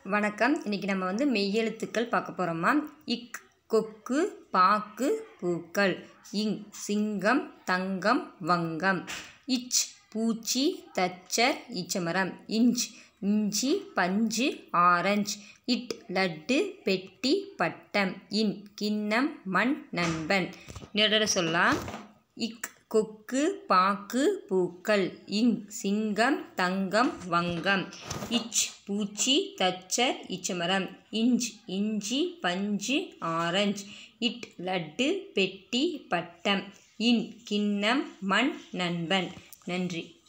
வணக்கம் இன்றைக்கி நம்ம வந்து மெய்யெழுத்துக்கள் பார்க்க போகிறோமா இக் கொக்கு பாக்கு பூக்கள் இங் சிங்கம் தங்கம் வங்கம் இச் பூச்சி தச்சர் ஈச்சமரம் இஞ்ச் இஞ்சி பஞ்சு ஆரஞ்சு இட் லட்டு பெட்டி பட்டம் இன் கிண்ணம் மண் நண்பன் இன்னொரு சொல்லலாம் இக் கொக்கு பாக்கு பூக்கள் இங் சிங்கம் தங்கம் வங்கம் இச் பூச்சி தச்சர் இச்சமரம் இஞ்ச் இஞ்சி பஞ்சு ஆரஞ்சு இட் லட்டு பெட்டி பட்டம் இன் கிண்ணம் மண் நண்பன் நன்றி